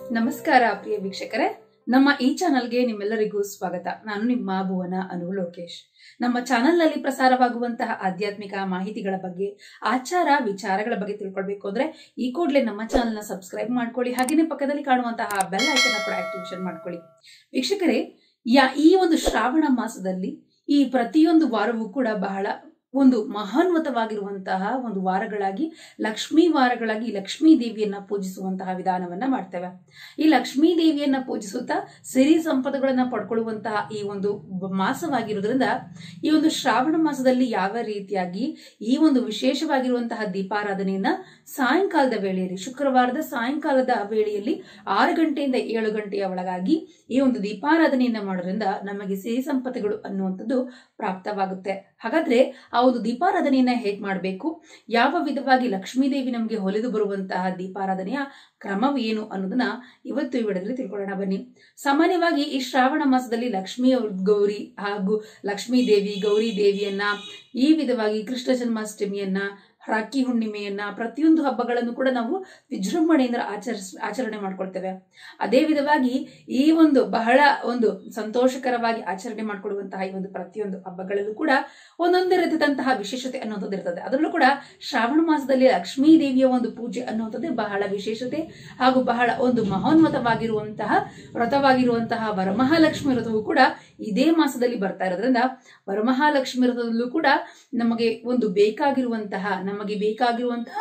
ನಮಸ್ಕಾರ ಪ್ರಿಯ ವೀಕ್ಷಕರೇ ನಮ್ಮ ಈ ಚಾನಲ್ಗೆ ನಿಮ್ಮೆಲ್ಲರಿಗೂ ಸ್ವಾಗತ ನಾನು ನಿಮ್ಮ ಭುವನ ಅನು ಲೋಕೇಶ್ ನಮ್ಮ ಚಾನೆಲ್ನಲ್ಲಿ ಪ್ರಸಾರವಾಗುವಂತಹ ಆಧ್ಯಾತ್ಮಿಕ ಮಾಹಿತಿಗಳ ಬಗ್ಗೆ ಆಚಾರ ವಿಚಾರಗಳ ಬಗ್ಗೆ ತಿಳ್ಕೊಳ್ಬೇಕು ಅಂದ್ರೆ ಈ ಕೂಡಲೇ ನಮ್ಮ ಚಾನೆಲ್ನ ಸಬ್ಸ್ಕ್ರೈಬ್ ಮಾಡ್ಕೊಳ್ಳಿ ಹಾಗೆಯೇ ಪಕ್ಕದಲ್ಲಿ ಕಾಣುವಂತಹ ಬೆಲ್ ಐಕನ್ ಕೂಡ ಆಕ್ಟಿವೇಶನ್ ಮಾಡ್ಕೊಳ್ಳಿ ವೀಕ್ಷಕರೇ ಯಾ ಈ ಒಂದು ಶ್ರಾವಣ ಮಾಸದಲ್ಲಿ ಈ ಪ್ರತಿಯೊಂದು ವಾರವೂ ಕೂಡ ಬಹಳ ಒಂದು ಮಹಾನ್ವತವಾಗಿರುವಂತಹ ಒಂದು ವಾರಗಳಾಗಿ ಲಕ್ಷ್ಮೀ ವಾರಗಳಾಗಿ ಲಕ್ಷ್ಮೀ ದೇವಿಯನ್ನ ಪೂಜಿಸುವಂತಹ ವಿಧಾನವನ್ನ ಮಾಡ್ತೇವೆ ಈ ಲಕ್ಷ್ಮೀ ದೇವಿಯನ್ನ ಪೂಜಿಸುತ್ತಾ ಸಿರಿ ಸಂಪದಗಳನ್ನ ಪಡ್ಕೊಳ್ಳುವಂತಹ ಈ ಒಂದು ಬ- ಮಾಸವಾಗಿರುವುದರಿಂದ ಈ ಒಂದು ಶ್ರಾವಣ ಮಾಸದಲ್ಲಿ ಯಾವ ರೀತಿಯಾಗಿ ಈ ಒಂದು ವಿಶೇಷವಾಗಿರುವಂತಹ ದೀಪಾರಾಧನೆಯನ್ನ ಸಾಯಂಕಾಲದ ವೇಳೆಯಲ್ಲಿ ಶುಕ್ರವಾರದ ಸಾಯಂಕಾಲದ ವೇಳೆಯಲ್ಲಿ ಆರು ಗಂಟೆಯಿಂದ ಏಳು ಗಂಟೆಯ ಒಳಗಾಗಿ ಈ ಒಂದು ದೀಪಾರಾಧನೆಯನ್ನ ಮಾಡೋದ್ರಿಂದ ನಮಗೆ ಸಿರಿ ಸಂಪತ್ತುಗಳು ಅನ್ನುವಂಥದ್ದು ಪ್ರಾಪ್ತವಾಗುತ್ತೆ ಹಾಗಾದ್ರೆ ಆ ಒಂದು ದೀಪಾರಾಧನೆಯನ್ನ ಹೇಗ್ ಮಾಡಬೇಕು ಯಾವ ವಿಧವಾಗಿ ಲಕ್ಷ್ಮೀ ದೇವಿ ನಮಗೆ ಹೊಲಿದು ಬರುವಂತಹ ದೀಪಾರಾಧನೆಯ ಕ್ರಮವೇನು ಅನ್ನೋದನ್ನ ಇವತ್ತು ಈ ವಿಡಿಯೋದಲ್ಲಿ ತಿಳ್ಕೊಳ್ಳೋಣ ಬನ್ನಿ ಸಾಮಾನ್ಯವಾಗಿ ಈ ಶ್ರಾವಣ ಮಾಸದಲ್ಲಿ ಲಕ್ಷ್ಮೀ ಗೌರಿ ಹಾಗೂ ಲಕ್ಷ್ಮೀ ದೇವಿ ಗೌರಿ ದೇವಿಯನ್ನ ಈ ವಿಧವಾಗಿ ಕೃಷ್ಣ ಜನ್ಮಾಷ್ಟಮಿಯನ್ನ ರಾಖಿ ಹುಣ್ಣಿಮೆಯನ್ನ ಪ್ರತಿಯೊಂದು ಹಬ್ಬಗಳನ್ನು ಕೂಡ ನಾವು ವಿಜೃಂಭಣೆಯಿಂದ ಆಚರಿಸ್ ಆಚರಣೆ ಮಾಡ್ಕೊಳ್ತೇವೆ ಅದೇ ವಿಧವಾಗಿ ಈ ಒಂದು ಬಹಳ ಒಂದು ಸಂತೋಷಕರವಾಗಿ ಆಚರಣೆ ಮಾಡಿಕೊಡುವಂತಹ ಈ ಒಂದು ಪ್ರತಿಯೊಂದು ಹಬ್ಬಗಳಲ್ಲೂ ಕೂಡ ಒಂದೊಂದೇ ರೀತಿಯಾದಂತಹ ವಿಶೇಷತೆ ಅನ್ನುವಂಥದ್ದು ಇರ್ತದೆ ಅದರಲ್ಲೂ ಕೂಡ ಶ್ರಾವಣ ಮಾಸದಲ್ಲಿ ಲಕ್ಷ್ಮೀ ದೇವಿಯ ಒಂದು ಪೂಜೆ ಅನ್ನುವಂಥದ್ದೇ ಬಹಳ ವಿಶೇಷತೆ ಹಾಗೂ ಬಹಳ ಒಂದು ಮಹೋನ್ನತವಾಗಿರುವಂತಹ ವ್ರತವಾಗಿರುವಂತಹ ವರಮಹಾಲಕ್ಷ್ಮಿ ವ್ರತವು ಕೂಡ ಇದೇ ಮಾಸದಲ್ಲಿ ಬರ್ತಾ ಇರೋದ್ರಿಂದ ವರಮಹಾಲಕ್ಷ್ಮಿ ವ್ರತದಲ್ಲೂ ಕೂಡ ನಮಗೆ ಒಂದು ಬೇಕಾಗಿರುವಂತಹ ನಮಗೆ ಬೇಕಾಗಿರುವಂತಹ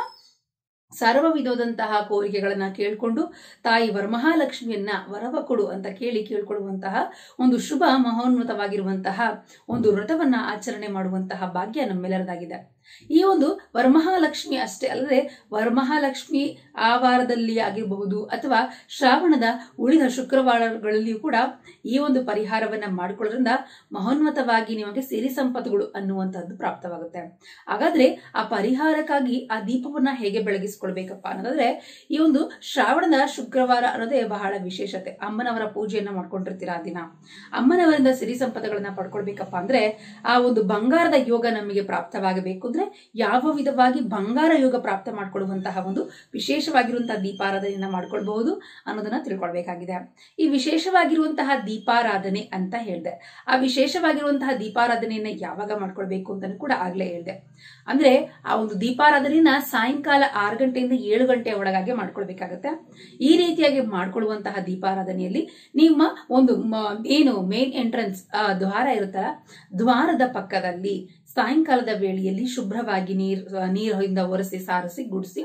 ಸರ್ವ ವಿಧವಾದಂತಹ ಕೋರಿಕೆಗಳನ್ನ ಕೇಳ್ಕೊಂಡು ತಾಯಿ ವರಮಹಾಲಕ್ಷ್ಮಿಯನ್ನ ವರವ ಕೊಡು ಅಂತ ಕೇಳಿ ಕೇಳ್ಕೊಳ್ಳುವಂತಹ ಒಂದು ಶುಭ ಮಹೋನ್ನತವಾಗಿರುವಂತಹ ಒಂದು ವ್ರತವನ್ನ ಆಚರಣೆ ಮಾಡುವಂತಹ ಭಾಗ್ಯ ನಮ್ಮೆಲ್ಲರದಾಗಿದೆ ಈ ಒಂದು ವರಮಹಾಲಕ್ಷ್ಮಿ ಅಷ್ಟೇ ಅಲ್ಲದೆ ವರಮಹಾಲಕ್ಷ್ಮಿ ಆ ವಾರದಲ್ಲಿ ಆಗಿರಬಹುದು ಅಥವಾ ಶ್ರಾವಣದ ಉಳಿದ ಶುಕ್ರವಾರಗಳಲ್ಲಿಯೂ ಕೂಡ ಈ ಒಂದು ಪರಿಹಾರವನ್ನ ಮಾಡಿಕೊಳ್ಳೋದ್ರಿಂದ ಮಹೋನ್ನತವಾಗಿ ನಿಮಗೆ ಸಿರಿ ಸಂಪತ್ತುಗಳು ಅನ್ನುವಂಥದ್ದು ಪ್ರಾಪ್ತವಾಗುತ್ತೆ ಹಾಗಾದ್ರೆ ಆ ಪರಿಹಾರಕ್ಕಾಗಿ ಆ ದೀಪವನ್ನ ಹೇಗೆ ಬೆಳಗಿಸ್ಕೊಳ್ಬೇಕಪ್ಪ ಅನ್ನೋದಾದ್ರೆ ಈ ಒಂದು ಶ್ರಾವಣದ ಶುಕ್ರವಾರ ಅನ್ನೋದೇ ಬಹಳ ವಿಶೇಷತೆ ಅಮ್ಮನವರ ಪೂಜೆಯನ್ನ ಮಾಡ್ಕೊಂಡಿರ್ತೀರ ಆ ದಿನ ಅಮ್ಮನವರಿಂದ ಸಿರಿ ಸಂಪತ್ತುಗಳನ್ನ ಪಡ್ಕೊಳ್ಬೇಕಪ್ಪ ಅಂದ್ರೆ ಆ ಒಂದು ಬಂಗಾರದ ಯೋಗ ನಮಗೆ ಪ್ರಾಪ್ತವಾಗಬೇಕು ಅಂದ್ರೆ ಯಾವ ವಿಧವಾಗಿ ಬಂಗಾರ ಯೋಗ ಪ್ರಾಪ್ತ ಮಾಡ್ಕೊಳ್ಳುವಂತಹ ಒಂದು ವಿಶೇಷವಾಗಿರುವಂತಹ ದೀಪಾರಾಧನೆಯನ್ನ ಮಾಡ್ಕೊಳ್ಬಹುದು ಅನ್ನೋದನ್ನ ತಿಳ್ಕೊಳ್ಬೇಕಾಗಿದೆ ಈ ವಿಶೇಷವಾಗಿರುವಂತಹ ದೀಪಾರಾಧನೆ ಅಂತ ಹೇಳಿದೆ ಆ ವಿಶೇಷವಾಗಿರುವಂತಹ ದೀಪಾರಾಧನೆಯನ್ನ ಯಾವಾಗ ಮಾಡ್ಕೊಳ್ಬೇಕು ಅಂತ ಕೂಡ ಆಗ್ಲೇ ಹೇಳಿದೆ ಅಂದ್ರೆ ಆ ಒಂದು ದೀಪಾರಾಧನೆಯನ್ನ ಸಾಯಂಕಾಲ ಆರು ಗಂಟೆಯಿಂದ ಏಳು ಗಂಟೆಯ ಒಳಗಾಗಿ ಮಾಡ್ಕೊಳ್ಬೇಕಾಗತ್ತೆ ಈ ರೀತಿಯಾಗಿ ಮಾಡ್ಕೊಳ್ಳುವಂತಹ ದೀಪಾರಾಧನೆಯಲ್ಲಿ ನಿಮ್ಮ ಒಂದು ಮ- ಏನು ಮೇನ್ ಎಂಟ್ರೆನ್ಸ್ ದ್ವಾರ ಇರುತ್ತಲ್ಲ ದ್ವಾರದ ಪಕ್ಕದಲ್ಲಿ ಸಾಯಂಕಾಲದ ವೇಳೆಯಲ್ಲಿ ಶುಭ್ರವಾಗಿ ನೀರ್ ನೀರಿಂದ ಒರೆಸಿ ಸಾರಿಸಿ ಗುಡಿಸಿ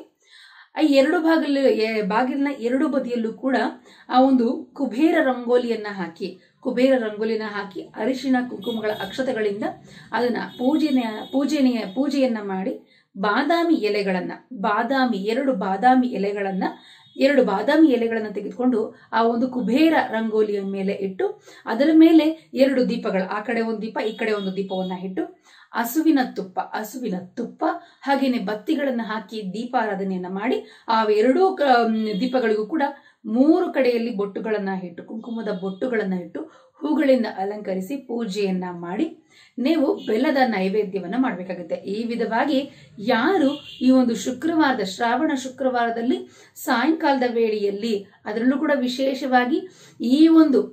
ಆ ಎರಡು ಬಾಗಿಲು ಎ- ಬಾಗಿಲಿನ ಎರಡು ಬದಿಯಲ್ಲೂ ಕೂಡ ಆ ಒಂದು ಕುಬೇರ ರಂಗೋಲಿಯನ್ನ ಹಾಕಿ ಕುಬೇರ ರಂಗೋಲಿನ ಹಾಕಿ ಅರಿಶಿನ ಕುಂಕುಮಗಳ ಅಕ್ಷತೆಗಳಿಂದ ಅದನ್ನ ಪೂಜೆನ ಪೂಜೆನೆಯ ಪೂಜೆಯನ್ನ ಮಾಡಿ ಬಾದಾಮಿ ಎಲೆಗಳನ್ನ ಬಾದಾಮಿ ಎರಡು ಬಾದಾಮಿ ಎಲೆಗಳನ್ನ ಎರಡು ಬಾದಾಮಿ ಎಲೆಗಳನ್ನ ತೆಗೆದುಕೊಂಡು ಆ ಒಂದು ಕುಬೇರ ರಂಗೋಲಿಯ ಮೇಲೆ ಇಟ್ಟು ಅದರ ಮೇಲೆ ಎರಡು ದೀಪಗಳು ಆ ಕಡೆ ಒಂದು ದೀಪ ಈ ಕಡೆ ಒಂದು ದೀಪವನ್ನ ಇಟ್ಟು ಹಸುವಿನ ತುಪ್ಪ ಹಸುವಿನ ತುಪ್ಪ ಹಾಗೇನೆ ಬತ್ತಿಗಳನ್ನ ಹಾಕಿ ದೀಪಾರಾಧನೆಯನ್ನ ಮಾಡಿ ಆ ಎರಡೂ ಕ- ಮ್, ದೀಪಗಳಿಗೂ ಕೂಡ ಮೂರು ಕಡೆಯಲ್ಲಿ ಬೊಟ್ಟುಗಳನ್ನ ಇಟ್ಟು ಕುಂಕುಮದ ಬೊಟ್ಟುಗಳನ್ನ ಇಟ್ಟು ಹೂಗಳಿಂದ ಅಲಂಕರಿಸಿ ಪೂಜೆಯನ್ನ ಮಾಡಿ ನೀವು ಬೆಲ್ಲದ ನೈವೇದ್ಯವನ್ನ ಮಾಡಬೇಕಾಗುತ್ತೆ ಈ ವಿಧವಾಗಿ ಯಾರು ಈ ಒಂದು ಶುಕ್ರವಾರದ ಶ್ರಾವಣ ಶುಕ್ರವಾರದಲ್ಲಿ ಸಾಯಂಕಾಲದ ವೇಳೆಯಲ್ಲಿ ಅದರಲ್ಲೂ ಕೂಡ ವಿಶೇಷವಾಗಿ ಈ ಒಂದು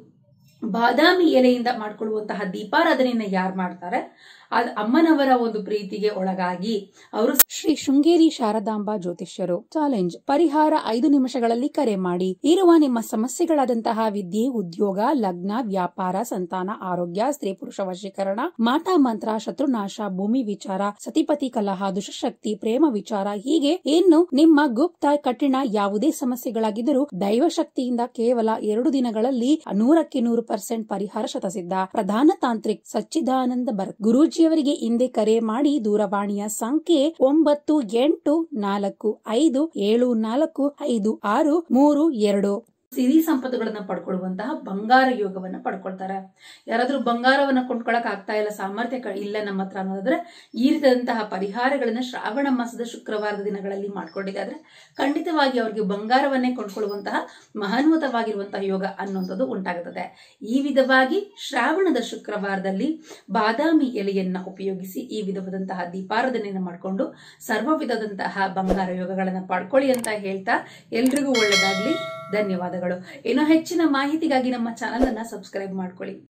ಬಾದಾಮಿ ಎಲೆಯಿಂದ ಮಾಡ್ಕೊಳ್ಳುವಂತಹ ದೀಪಾರಾಧನೆಯನ್ನ ಯಾರು ಮಾಡ್ತಾರೆ ಅದ್ ಅಮ್ಮನವರ ಒಂದು ಪ್ರೀತಿಗೆ ಒಳಗಾಗಿ ಅವರು ಶ್ರೀ ಶೃಂಗೇರಿ ಶಾರದಾಂಬಾ ಜ್ಯೋತಿಷ್ಯರು ಚಾಲೆಂಜ್ ಪರಿಹಾರ ಐದು ನಿಮಿಷಗಳಲ್ಲಿ ಕರೆ ಮಾಡಿ ಇರುವ ನಿಮ್ಮ ಸಮಸ್ಯೆಗಳಾದಂತಹ ವಿದ್ಯೆ ಉದ್ಯೋಗ ಲಗ್ನ ವ್ಯಾಪಾರ ಸಂತಾನ ಆರೋಗ್ಯ ಸ್ತ್ರೀ ಪುರುಷ ವಶೀಕರಣ ಮಾಟ ಮಂತ್ರ ಶತ್ರುನಾಶ ಭೂಮಿ ವಿಚಾರ ಸತಿಪತಿ ಕಲಹ ದುಷ್ಟಶಕ್ತಿ ಪ್ರೇಮ ವಿಚಾರ ಹೀಗೆ ಇನ್ನು ನಿಮ್ಮ ಗುಪ್ತ ಕಠಿಣ ಯಾವುದೇ ಸಮಸ್ಯೆಗಳಾಗಿದ್ದರೂ ದೈವ ಶಕ್ತಿಯಿಂದ ಕೇವಲ ಎರಡು ದಿನಗಳಲ್ಲಿ ನೂರಕ್ಕೆ ನೂರು ಪರ್ಸೆಂಟ್ ಪರಿಹಾರ ಶತಸಿದ್ಧ ಪ್ರಧಾನ ತಾಂತ್ರಿಕ್ ಸಚ್ಚಿದಾನಂದ ಭರತ್ ಗುರೂಜಿಯವರಿಗೆ ಹಿಂದೆ ಕರೆ ಮಾಡಿ ದೂರವಾಣಿಯ ಸಂಖ್ಯೆ ಒಂಬತ್ತು ಎಂಟು ನಾಲ್ಕು ಐದು ಏಳು ನಾಲ್ಕು ಐದು ಆರು ಮೂರು ಎರಡು ಸಿರಿ ಸಂಪತ್ತುಗಳನ್ನ ಪಡ್ಕೊಳ್ಳುವಂತಹ ಬಂಗಾರ ಯೋಗವನ್ನ ಪಡ್ಕೊಳ್ತಾರೆ ಯಾರಾದ್ರೂ ಬಂಗಾರವನ್ನ ಕೊಂಡ್ಕೊಳಕ್ ಆಗ್ತಾ ಇಲ್ಲ ಸಾಮರ್ಥ್ಯ ಕ- ಇಲ್ಲ ನಮ್ಮ ಹತ್ರ ಅನ್ನೋದಾದ್ರೆ ಈ ರೀತಿಯಾದಂತಹ ಪರಿಹಾರಗಳನ್ನ ಶ್ರಾವಣ ಮಾಸದ ಶುಕ್ರವಾರದ ದಿನಗಳಲ್ಲಿ ಮಾಡ್ಕೊಂಡಿದ್ದಾದ್ರೆ ಖಂಡಿತವಾಗಿ ಅವ್ರಿಗೆ ಬಂಗಾರವನ್ನೇ ಕೊಂಡ್ಕೊಳ್ಳುವಂತಹ ಮಹಾನ್ವತವಾಗಿರುವಂತಹ ಯೋಗ ಅನ್ನುವಂಥದ್ದು ಉಂಟಾಗುತ್ತದೆ ಈ ವಿಧವಾಗಿ ಶ್ರಾವಣದ ಶುಕ್ರವಾರದಲ್ಲಿ ಬಾದಾಮಿ ಎಲೆಯನ್ನ ಉಪಯೋಗಿಸಿ ಈ ವಿಧವಾದಂತಹ ದೀಪಾರಾಧನೆಯನ್ನ ಮಾಡಿಕೊಂಡು ಸರ್ವ ವಿಧದಂತಹ ಬಂಗಾರ ಯೋಗಗಳನ್ನ ಪಡ್ಕೊಳ್ಳಿ ಅಂತ ಹೇಳ್ತಾ ಎಲ್ರಿಗೂ ಒಳ್ಳೆದಾಗ್ಲಿ ಧನ್ಯವಾದಗಳು ಇನ್ನೂ ಹೆಚ್ಚಿನ ಮಾಹಿತಿಗಾಗಿ ನಮ್ಮ ಚಾನಲ್ ಅನ್ನ ಸಬ್ಸ್ಕ್ರೈಬ್ ಮಾಡ್ಕೊಳ್ಳಿ